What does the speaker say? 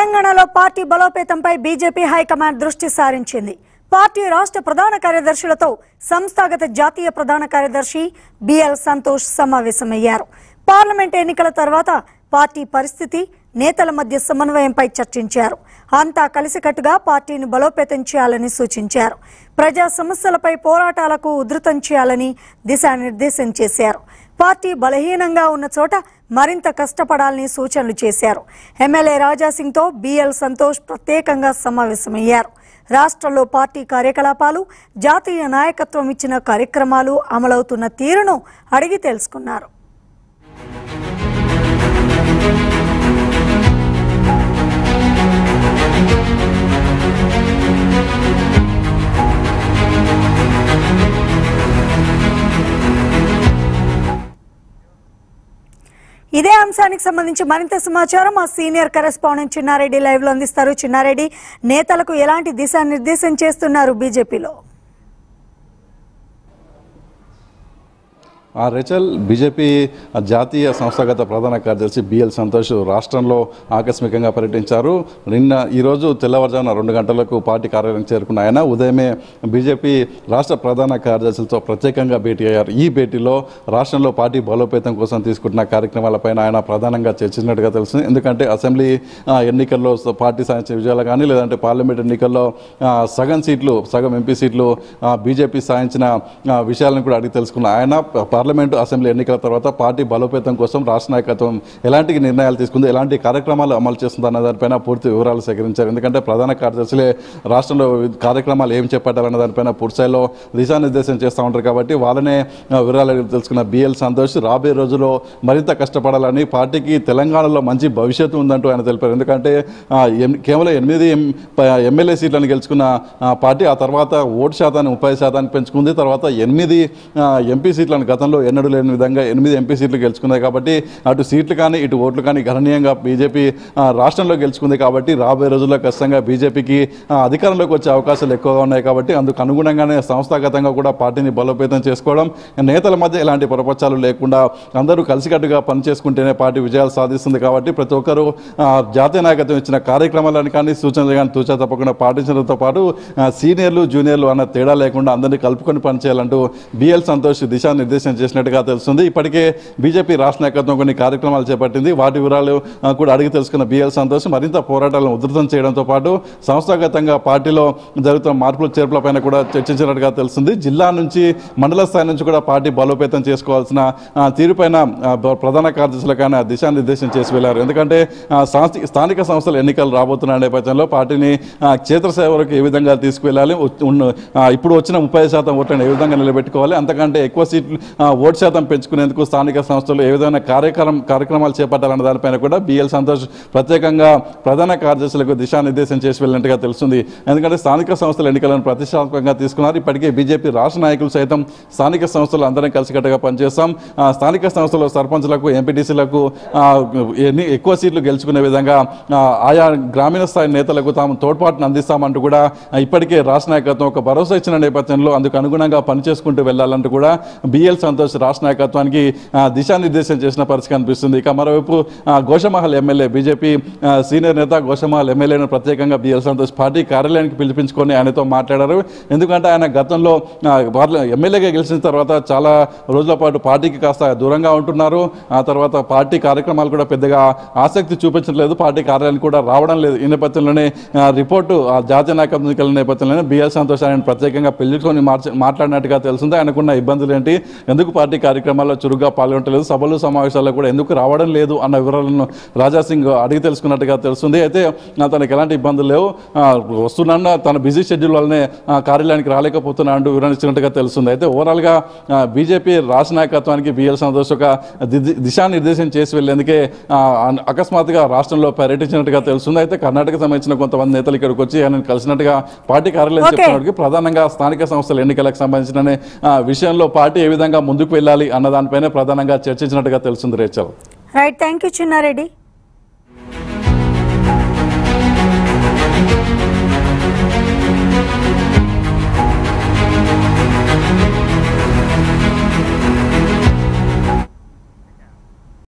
తెలంగాణలో party బలోపేతంపై BJP high command దృష్టి సారించింది పార్టీ రాష్ట్ర ప్రధాన కార్యదర్శులతో సంస్థాగత జాతీయ ప్రధాన కార్యదర్శి బిఎల్ సంతోష్ సమావేశమయ్యారు పార్లమెంట్ ఎన్నికల తర్వాత పార్టీ పరిస్థితి నేతల మధ్య సమన్వయంపై చర్చించారు అంతా కలిసికట్టుగా పార్టీని బలోపేతం చేయాలని సూచించారు ప్రజా సమస్యలపై పోరాటాలకు ఉధృతం చేయాలని దిశానిర్దేశం చేశారు పార్టీ బలహీనంగా ఉన్న చోట మరింత కష్టపడాలని సూచనలు చేశారు ఎమ్మెల్యే రాజాసింగ్తో బిఎల్ సంతోష్ ప్రత్యేకంగా సమావేశమయ్యారు రాష్ట్రంలో పార్టీ కార్యకలాపాలు జాతీయ నాయకత్వం ఇచ్చిన కార్యక్రమాలు అమలవుతున్న తీరును అడిగి తెలుసుకున్నారు ఇదే అంశానికి సంబంధించి మరింత సమాచారం మా సీనియర్ కరెస్పాండెంట్ చిన్నారెడ్డి లైవ్ లో అందిస్తారు చిన్నారెడ్డి నేతలకు ఎలాంటి దిశానిర్దేశం చేస్తున్నారు బీజేపీలో ఆ రేచల్ బీజేపీ జాతీయ సంస్థాగత ప్రధాన కార్యదర్శి బిఎల్ సంతోష్ రాష్ట్రంలో ఆకస్మికంగా పర్యటించారు నిన్న ఈరోజు తెల్లవారుజామున రెండు గంటలకు పార్టీ కార్యాలయం చేరుకున్న ఆయన ఉదయమే బీజేపీ రాష్ట్ర ప్రధాన కార్యదర్శులతో ప్రత్యేకంగా భేటీ అయ్యారు ఈ భేటీలో రాష్ట్రంలో పార్టీ బలోపేతం కోసం తీసుకుంటున్న కార్యక్రమాలపైన ఆయన ప్రధానంగా చర్చించినట్టుగా తెలుస్తుంది ఎందుకంటే అసెంబ్లీ ఆ, ఎన్నికల్లో స- పార్టీ సాధించిన విజయాలు కానీ లేదంటే పార్లమెంట్ ఎన్నికల్లో ఆ, సగం సీట్లు సగం ఎంపీ సీట్లు ఆ, బీజేపీ సాధించిన ఆ, విషయాలను కూడా అడిగి తెలుసుకున్న ఆయన ప- పార్లమెంటు అసెంబ్లీ ఎన్నికల తర్వాత పార్టీ బలోపేతం కోసం రాష్ట్ర నాయకత్వం ఎలాంటి నిర్ణయాలు తీసుకుంది ఎలాంటి కార్యక్రమాలు అమలు చేస్తుంది అన్న దానిపైన పూర్తి వివరాలు సేకరించారు ఎందుకంటే ప్రధాన కార్యదర్శులే రాష్ట్రంలో వివిధ కార్యక్రమాలు ఏం చేపట్టాలన్న దానిపైన పూర్తి స్థాయిలో దిశానిర్దేశం చేస్తూ ఉంటారు కాబట్టి వాళ్ళనే ఆ, వివరాలు అడిగి తెలుసుకున్న బిఎల్ సంతోష్ రాబోయే రోజుల్లో మరింత కష్టపడాలని పార్టీకి తెలంగాణలో మంచి భవిష్యత్తు ఉందంటూ ఆయన తెలిపారు ఎందుకంటే ఆ, ఎం- కేవలం ఎనిమిది ఎం- ప- ఎమ్మెల్యే సీట్లను గెలుచుకున్న ఆ, పార్టీ ఆ తర్వాత ఓటు శాతాన్ని ముప్పై శాతానికి పెంచుకుంది తర్వాత ఎనిమిది ఆ, ఎంపీ సీట్లను గతంలో ఎన్నడూ లేని విధంగా ఎనిమిది ఎంపీ సీట్లు గెలుచుకున్నాయి కాబట్టి అటు సీట్లు కానీ ఇటు ఓట్లు కానీ గణనీయంగా బీజేపీ ఆ, రాష్ట్రంలో గెలుచుకుంది కాబట్టి రాబోయే రోజుల్లో ఖచ్చితంగా బీజేపీకి ఆ, అధికారంలోకి వచ్చే అవకాశాలు ఎక్కువగా ఉన్నాయి కాబట్టి అందుకు అనుగుణంగానే సంస్థాగతంగా కూడా పార్టీని బలోపేతం చేసుకోవడం నేతల మధ్య ఎలాంటి పొరపచ్చాలు లేకుండా అందరూ కలిసికట్టుగా పనిచేసుకుంటేనే పార్టీ విజయాలు సాధిస్తుంది కాబట్టి ప్రతి ఒక్కరూ ఆ, జాతీయ నాయకత్వం ఇచ్చిన కార్యక్రమాలను కానీ సూచనలు కానీ తూచా తప్పకుండా పాటించడంతో పాటు ఆ, సీనియర్లు జూనియర్లు అన్న తేడా లేకుండా అందరినీ కలుపుకొని పనిచేయాలంటూ బిఎల్ సంతోష్ దిశానిర్దేశం చేసినట్టుగా తెలుస్తుంది ఇప్పటికే బీజేపీ రాష్ట్ర నాయకత్వం కొన్ని కార్యక్రమాలు చేపట్టింది వాటి వివరాలు ఆ, కూడా అడిగి తెలుసుకున్న బిఎల్ సంతోష్ మరింత పోరాటాలను ఉధృతం చేయడంతో పాటు సంస్థాగతంగా పార్టీలో జరుగుతున్న మార్పులు చేర్పులపైన కూడా చర్చించినట్టుగా తెలుస్తుంది జిల్లా నుంచి మండల స్థాయి నుంచి కూడా పార్టీ బలోపేతం చేసుకోవాల్సిన ఆ, తీరుపైన ఆ, బ- ప్రధాన కార్యదర్శులకైనా దిశానిర్దేశం చేసి వెళ్ళారు ఎందుకంటే ఆ, సాంస్థి- స్థానిక సంస్థల ఎన్నికలు రాబోతున్న నేపథ్యంలో పార్టీని ఆ, క్షేత్రస్థాయి వరకు ఏ విధంగా తీసుకువెళ్ళాలి ఉ- ఉన్న- ఆ, ఇప్పుడు వచ్చిన ముప్పై శాతం ఓట్లను ఏ విధంగా నిలబెట్టుకోవాలి అంతకంటే ఎక్కువ సీట్లు ఆ, ఓటు శాతం పెంచుకునేందుకు స్థానిక సంస్థలు ఏ విధమైన కార్యక్రమం కార్యక్రమాలు చేపట్టాలన్న దానిపైన కూడా బిఎల్ సంతోష్ ప్రత్యేకంగా ప్రధాన కార్యదర్శులకు దిశానిర్దేశం చేసి వెళ్ళినట్టుగా తెలుస్తుంది ఎందుకంటే స్థానిక సంస్థల ఎన్నికలను ప్రతిష్టాత్మకంగా తీసుకున్నారు ఇప్పటికే బీజేపీ రాష్ట్ర నాయకులు సైతం స్థానిక సంస్థలు అందరం కలిసికట్టుగా పనిచేస్తాం ఆ, స్థానిక సంస్థల సర్పంచ్లకు ఎంపీటీసీలకు ఎన్ని ఎక్కువ సీట్లు గెలుచుకునే విధంగా ఆ, ఆయా గ్రామీణ స్థాయి నేతలకు తాము తోడ్పాటును అందిస్తామంటూ కూడా ఆ, ఇప్పటికే రాష్ట్ర నాయకత్వం ఒక భరోసా ఇచ్చిన నేపథ్యంలో అందుకు అనుగుణంగా పనిచేసుకుంటూ వెళ్ళాలంటూ కూడా బిఎల్ సంతోష్ రాష్ట్ర నాయకత్వానికి ఆ, దిశానిర్దేశం చేసిన పరిస్థితి కనిపిస్తుంది ఇక మరోవైపు ఆ, గోషమహల్ ఎమ్మెల్యే బీజేపీ ఆ, సీనియర్ నేత గోషమహల్ ఎమ్మెల్యేను ప్రత్యేకంగా బిఎల్ సంతోష్ పార్టీ కార్యాలయానికి పిలిపించుకొని ఆయనతో మాట్లాడారు ఎందుకంటే ఆయన గతంలో ఆ, పార్ల- ఎమ్మెల్యేగా గెలిచిన తర్వాత చాలా రోజుల పాటు పార్టీకి కాస్త దూరంగా ఉంటున్నారు ఆ తర్వాత పార్టీ కార్యక్రమాలు కూడా పెద్దగా ఆసక్తి చూపించట్లేదు పార్టీ కార్యాలయానికి కూడా రావడం లేదు ఈ నేపథ్యంలోనే ఆ, రిపోర్టు ఆ జాతీయ నాయకత్వం ఎన్నికల నేపథ్యంలోనే బిఎల్ సంతోష్ ఆయన ప్రత్యేకంగా పిలుచుకొని మార్చ మాట్లాడినట్టుగా తెలుస్తుంది ఆయనకున్న ఇబ్బందులు ఏంటి ఎందుకు పార్టీ కార్యక్రమాల్లో చురుగ్గా పాల్గొనట్లేదు సభలు సమావేశాల్లో కూడా ఎందుకు రావడం లేదు అన్న వివరాలను రాజా సింగ్ అడిగి తెలుసుకున్నట్టుగా తెలుస్తుంది అయితే ఆ, తనకి ఎలాంటి ఇబ్బందులు లేవు ఆ, వస్తున్నా తన బిజీ షెడ్యూల్ వల్లనే ఆ, కార్యాలయానికి రాలేకపోతున్నా అంటూ వివరించినట్టుగా తెలుస్తుంది అయితే ఓవరాల్గా ఆ, బీజేపీ రాష్ట్ర నాయకత్వానికి బిఎల్ సంతోష్ ఒక ది- దిశానిర్దేశం చేసి వెళ్ళేందుకే ఆ, అన్- అకస్మాత్తుగా రాష్ట్రంలో పర్యటించినట్టుగా తెలుస్తుంది అయితే కర్ణాటక సంబంధించిన కొంతమంది నేతలు ఇక్కడికి వచ్చి ఆయన కలిసినట్టుగా పార్టీ కార్యాలయం Okay. చెప్తున్నట్టుగా ప్రధానంగా స్థానిక సంస్థల ఎన్నికలకు సంబంధించిన ఆ, విషయంలో పార్టీ ఏ విధంగా ముందుకు వెళ్ళాలి అన్న దానిపైనే ప్రధానంగా చర్చించినట్టుగా తెలుస్తుంది Rachel right thank you Chinna Reddy